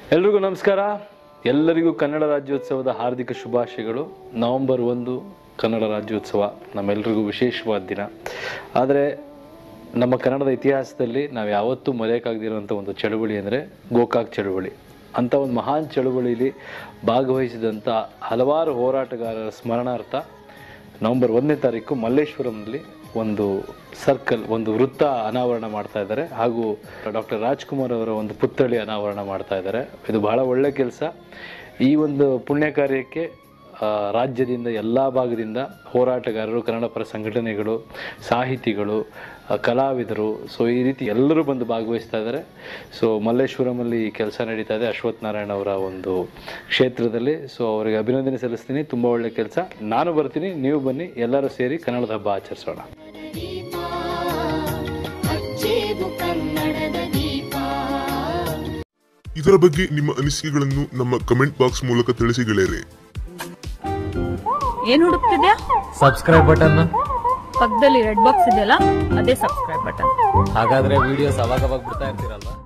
ಎಲ್ರಿಗೂ ನಮಸ್ಕಾರ ಎಲ್ಲರಿಗೂ ಕನ್ನಡ ರಾಜ್ಯೋತ್ಸವದ ಹಾರ್ದಿಕ ಶುಭಾಶಯಗಳು ನವೆಂಬರ್ ಒಂದು ಕನ್ನಡ ರಾಜ್ಯೋತ್ಸವ ನಮ್ಮೆಲ್ರಿಗೂ ವಿಶೇಷವಾದ ದಿನ ಆದರೆ ನಮ್ಮ ಕನ್ನಡದ ಇತಿಹಾಸದಲ್ಲಿ ನಾವು ಯಾವತ್ತೂ ಮರೆಯೋಕ್ಕಾಗದಿರುವಂಥ ಒಂದು ಚಳುವಳಿ ಅಂದರೆ ಗೋಕಾಕ್ ಚಳುವಳಿ ಅಂಥ ಒಂದು ಮಹಾನ್ ಚಳುವಳಿಯಲ್ಲಿ ಭಾಗವಹಿಸಿದಂಥ ಹಲವಾರು ಹೋರಾಟಗಾರರ ಸ್ಮರಣಾರ್ಥ ನವೆಂಬರ್ ಒಂದನೇ ತಾರೀಕು ಮಲ್ಲೇಶ್ವರಂನಲ್ಲಿ ಒಂದು ಸರ್ಕಲ್ ಒಂದು ವೃತ್ತ ಅನಾವರಣ ಮಾಡ್ತಾ ಇದ್ದಾರೆ ಹಾಗೂ ಡಾಕ್ಟರ್ ರಾಜ್ಕುಮಾರ್ ಅವರ ಒಂದು ಪುತ್ಥಳಿ ಅನಾವರಣ ಮಾಡ್ತಾ ಇದ್ದಾರೆ ಇದು ಬಹಳ ಒಳ್ಳೆ ಕೆಲಸ ಈ ಒಂದು ಪುಣ್ಯ ಕಾರ್ಯಕ್ಕೆ ಆ, ರಾಜ್ಯದಿಂದ ಎಲ್ಲ ಭಾಗದಿಂದ ಹೋರಾಟಗಾರರು ಕನ್ನಡ ಪರ ಸಂಘಟನೆಗಳು ಸಾಹಿತಿಗಳು ಆ, ಕಲಾವಿದರು ಸೊ ಈ ರೀತಿ ಎಲ್ಲರೂ ಬಂದು ಭಾಗವಹಿಸ್ತಾ ಇದ್ದಾರೆ ಸೊ ಮಲ್ಲೇಶ್ವರಮಲ್ಲಿ ಈ ಕೆಲಸ ನಡೀತಾ ಇದೆ ಅಶ್ವಥ್ ನಾರಾಯಣ ಅವರ ಒಂದು ಕ್ಷೇತ್ರದಲ್ಲಿ ಸೊ ಅವರಿಗೆ ಅಭಿನಂದನೆ ಸಲ್ಲಿಸ್ತೀನಿ ತುಂಬ ಒಳ್ಳೆ ಕೆಲಸ ನಾನು ಬರ್ತೀನಿ ನೀವು ಬನ್ನಿ ಎಲ್ಲರೂ ಸೇರಿ ಕನ್ನಡದ ಹಬ್ಬ ಆಚರಿಸೋಣ ದೀಪ ಹಚ್ಚೇವು ಕನ್ನಡದ ದೀಪ ಇದರ ಬಗ್ಗೆ ನಿಮ್ಮ ಅನಿಸಿಕೆಗಳನ್ನು ನಮ್ಮ ಕಮೆಂಟ್ ಬಾಕ್ಸ್ ಮೂಲಕ ತಿಳಿಸಿ ಗೆಳೆಯರೆ ಏನ್ ಹುಡುಕ್ತಿದ್ಯಾ ಸಬ್ಸ್ಕ್ರೈಬ್ ಬಟನ್ ಪಕ್ಕದಲ್ಲಿ ರೆಡ್ ಬಾಕ್ಸ್ ಇದೆಯಲ್ಲ ಅದೇ ಸಬ್ಸ್ಕ್ರೈಬ್ ಬಟನ್ ಹಾಗಾದ್ರೆ ವಿಡಿಯೋಸ್ ಅವಾಗ ಅವಾಗ ಬಿಡ್ತಾ ಇರ್ತೀರಲ್ವಾ